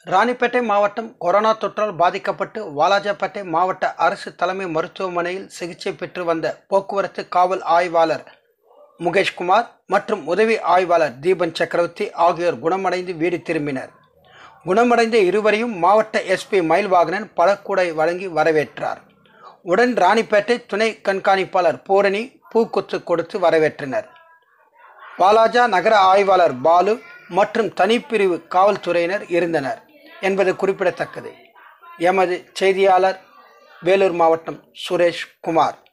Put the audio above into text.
ராணிப்பேட்டை மாவட்டம் கொரோனா தொற்றால் பாதிக்கப்பட்டு வாலாஜாப்பேட்டை மாவட்ட அரசு தலைமை மருத்துவமனையில் சிகிச்சை பெற்று வந்த போக்குவரத்து காவல் ஆய்வாளர் முகேஷ்குமார் மற்றும் உதவி ஆய்வாளர் தீபன் சக்கரவர்த்தி ஆகியோர் குணமடைந்து வீடு திரும்பினர் குணமடைந்த இருவரையும் மாவட்ட எஸ்பி மயில்வாகனன் பழக்கூடை வழங்கி வரவேற்றார் உடன் ராணிப்பேட்டை துணை கண்காணிப்பாளர் பூரணி பூக்கொத்து கொடுத்து வரவேற்றனர் வாலாஜா நகர ஆய்வாளர் பாலு மற்றும் தனிப்பிரிவு காவல்துறையினர் இருந்தனர் என்பது குறிப்பிடத்தக்கது எமது செய்தியாளர் வேலூர் மாவட்டம் சுரேஷ் குமார்